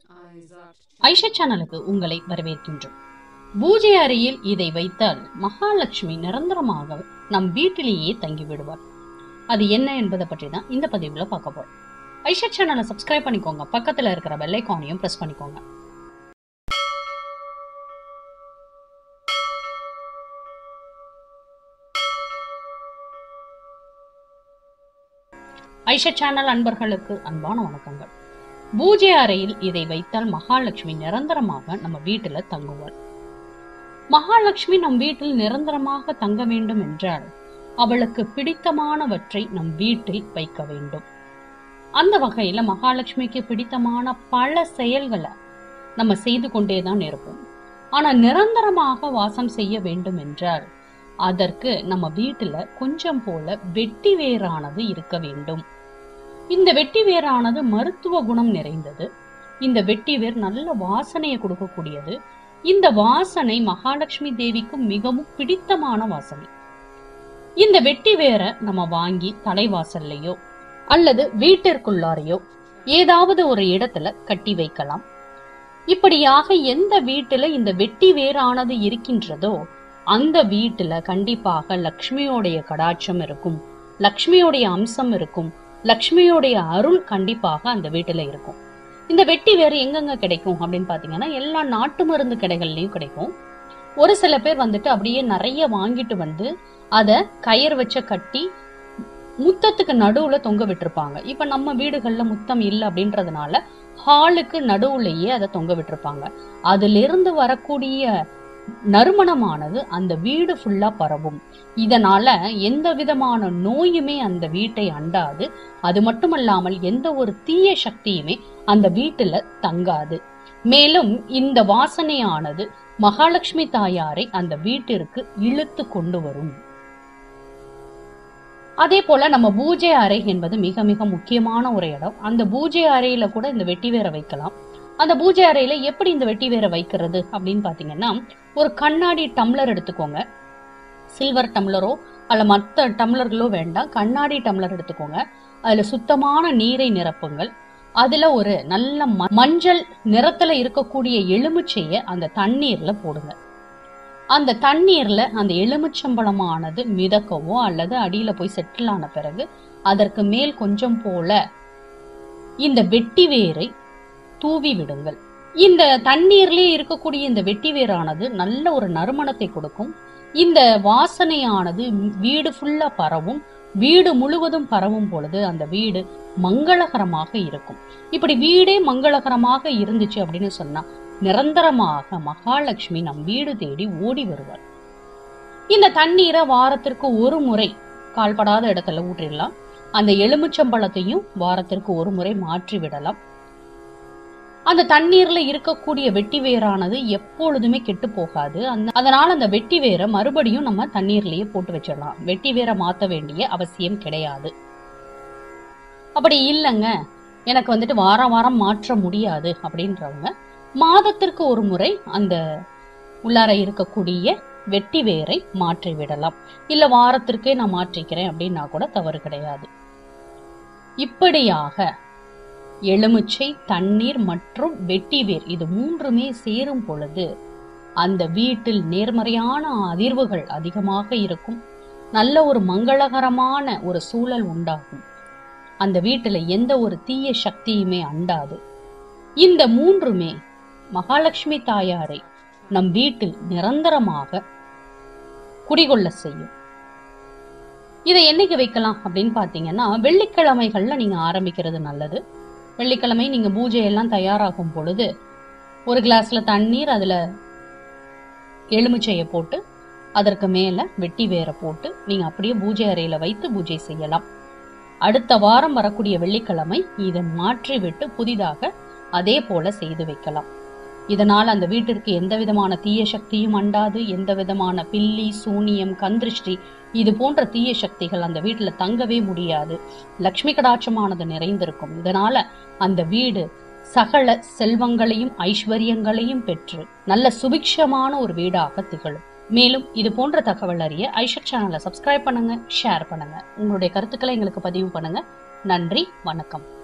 ஐஷா சேனலுக்கு உங்களை வரவேற்கின்றோம் பூஜை அறையில் இதை வைத்தால் மகாலட்சுமி நிரந்தரமாக நம் வீட்டிலேயே தங்கி விடுவார் அது என்ன என்பதை பற்றி தான் இந்த பதிவுல பார்க்க போறோம் ஐஷா சேனலை சப்ஸ்கிரைப் பண்ணிக்கோங்க பக்கத்துல இருக்கிற பெல் ஐகானையும் பிரஸ் பண்ணிக்கோங்க ஐஷா சேனல் அன்பர்களுக்கு அன்பான வணக்கங்கள் பூஜை அறையில் இதை வைத்தால் மகாலட்சுமி நிரந்தரமாக நம்ம வீட்டுல தங்குவாள் மகாலட்சுமி நம் வீட்டில் நிரந்தரமாக தங்க வேண்டும் என்றால் அவளுக்கு பிடித்தமானவற்றை நம் வீட்டில் வைக்க வேண்டும் அந்த வகையில மகாலட்சுமிக்கு பிடித்தமான பல செயல்களை நம்ம செய்து கொண்டேதான் இருப்போம் ஆனா நிரந்தரமாக வாசம் செய்ய வேண்டும் என்றால் அதற்கு நம்ம வீட்டுல கொஞ்சம் போல வெட்டி வேரானது இருக்க வேண்டும் இந்த வெட்டி வேரானது மருத்துவ குணம் நிறைந்தது இந்த வெட்டி வேர் நல்ல வாசனையை கொடுக்கக்கூடியது இந்த வாசனை மகாலட்சுமி தேவிக்கு மிகவும் பிடித்தமான வாசனை இந்த வெட்டி வேரை நம்ம வாங்கி தலைவாசல்லையோ அல்லது வீட்டிற்குள்ளாரையோ ஏதாவது ஒரு இடத்துல கட்டி வைக்கலாம் இப்படியாக எந்த வீட்டுல இந்த வெட்டி வேரானது இருக்கின்றதோ அந்த வீட்டுல கண்டிப்பாக லக்ஷ்மியோடைய கடாட்சம் இருக்கும் லக்ஷ்மியோடைய அம்சம் இருக்கும் லக்ஷ்மியோடைய அருள் கண்டிப்பாக அந்த வீட்டுல இருக்கும் இந்த வெட்டி வேறு எங்கெங்க கிடைக்கும் அப்படின்னு பாத்தீங்கன்னா எல்லா நாட்டு மருந்து கடைகள்லயும் கிடைக்கும் ஒரு சில பேர் வந்துட்டு அப்படியே நிறைய வாங்கிட்டு வந்து அத கயிறு வச்ச கட்டி முத்தத்துக்கு நடுவுல தொங்க விட்டிருப்பாங்க இப்ப நம்ம வீடுகள்ல முத்தம் இல்லை அப்படின்றதுனால ஹாலுக்கு நடுவுலயே அதை தொங்க விட்டிருப்பாங்க அதுல இருந்து வரக்கூடிய நறுமணமானது அந்த வீடு ஃபுல்லா பரவும் இதனால எந்த விதமான நோயுமே அந்த வீட்டை அண்டாது அது மட்டுமல்லாமல் எந்த ஒரு தீய சக்தியுமே அந்த வீட்டுல தங்காது மேலும் இந்த வாசனையானது மகாலட்சுமி தாயாரை அந்த வீட்டிற்கு இழுத்து கொண்டு வரும் அதே போல நம்ம பூஜை அறை என்பது மிக மிக முக்கியமான ஒரு இடம் அந்த பூஜை அறையில கூட இந்த வெட்டி வேற வைக்கலாம் அந்த பூஜை அறையில எப்படி இந்த வெட்டி வேற வைக்கிறது அப்படின்னு பாத்தீங்கன்னா ஒரு கண்ணாடி டம்ளர் எடுத்துக்கோங்க சில்வர் டம்ளரோ அல்ல மற்ற டம்ளர்களோ வேண்டாம் கண்ணாடி டம்ளர் எடுத்துக்கோங்க அதுல சுத்தமான நீரை நிரப்புங்கள் அதுல ஒரு நல்ல ம- மஞ்சள் நிறத்துல இருக்கக்கூடிய எலுமிச்சைய அந்த தண்ணீர்ல போடுங்க அந்த தண்ணீர்ல அந்த எலுமிச்சம்பழமானது மிதக்கவோ அல்லது அடியில போய் செட்டில் ஆன பிறகு அதற்கு மேல் கொஞ்சம் போல இந்த வெட்டி வேரை தூவி விடுங்கள் இந்த தண்ணீர்லயே இருக்கக்கூடிய இந்த வெட்டி வேரானது நல்ல ஒரு நறுமணத்தை கொடுக்கும் இந்த வாசனையானது வீடு ஃபுல்லா பரவும் வீடு முழுவதும் பரவும் பொழுது அந்த வீடு மங்களகரமாக இருக்கும் இப்படி வீடே மங்களகரமாக இருந்துச்சு அப்படின்னு சொன்னா நிரந்தரமாக மகாலட்சுமி நம் வீடு தேடி ஓடி வருவார் இந்த தண்ணீரை வாரத்திற்கு ஒரு முறை கால்படாத இடத்துல ஊற்றிடலாம் அந்த எலுமிச்சம்பழத்தையும் வாரத்திற்கு ஒரு முறை மாற்றி விடலாம் அந்த தண்ணீர்ல இருக்கக்கூடிய வெட்டி வேரானது எப்பொழுதுமே கெட்டு போகாது அந்த அதனால அந்த வெட்டி வேரை மறுபடியும் நம்ம தண்ணீர்லயே போட்டு வச்சிடலாம் வெட்டி வேரை மாத்த வேண்டிய அவசியம் கிடையாது அப்படி இல்லைங்க எனக்கு வந்துட்டு வாரம் வாரம் மாற்ற முடியாது அப்படின்றவங்க மாதத்திற்கு ஒரு முறை அந்த உள்ளார இருக்கக்கூடிய வெட்டி வேரை மாற்றி விடலாம் இல்ல வாரத்திற்கே நான் மாற்றிக்கிறேன் அப்படின்னா கூட தவறு கிடையாது இப்படியாக எலுமிச்சை தண்ணீர் மற்றும் வெட்டி வேர் இது மூன்றுமே சேரும் பொழுது அந்த வீட்டில் நேர்மறையான அதிர்வுகள் அதிகமாக இருக்கும் நல்ல ஒரு மங்களகரமான ஒரு சூழல் உண்டாகும் அந்த வீட்டுல எந்த ஒரு தீய சக்தியுமே அண்டாது இந்த மூன்றுமே மகாலட்சுமி தாயாரை நம் வீட்டில் நிரந்தரமாக குடிகொள்ள செய்யும் இதை என்னைக்கு வைக்கலாம் அப்படின்னு பாத்தீங்கன்னா வெள்ளிக்கிழமைகள்ல நீங்க ஆரம்பிக்கிறது நல்லது வெள்ளிக்கிழமை நீங்க பூஜை எல்லாம் தயாராகும் பொழுது ஒரு கிளாஸ்ல தண்ணீர் அதுல எலுமிச்சையை போட்டு அதற்கு மேல வெட்டி வேற போட்டு நீங்க அப்படியே பூஜை அறையில வைத்து பூஜை செய்யலாம் அடுத்த வாரம் வரக்கூடிய வெள்ளிக்கிழமை இதை மாற்றி விட்டு புதிதாக அதே போல செய்து வைக்கலாம் இதனால் அந்த வீட்டிற்கு எந்த விதமான தீய சக்தியும் அண்டாது எந்த விதமான பில்லி சூனியம் கந்திருஷ்டி இது போன்ற தீய சக்திகள் அந்த வீட்டுல தங்கவே முடியாது லக்ஷ்மி கடாட்சமானது நிறைந்திருக்கும் இதனால அந்த வீடு சகல செல்வங்களையும் ஐஸ்வர்யங்களையும் பெற்று நல்ல சுபிக்ஷமான ஒரு வீடாக திகழும் மேலும் இது போன்ற தகவல் அறிய ஐஷக் சேனலை சப்ஸ்கிரைப் பண்ணுங்க ஷேர் பண்ணுங்க உங்களுடைய கருத்துக்களை எங்களுக்கு பதிவு பண்ணுங்க நன்றி வணக்கம்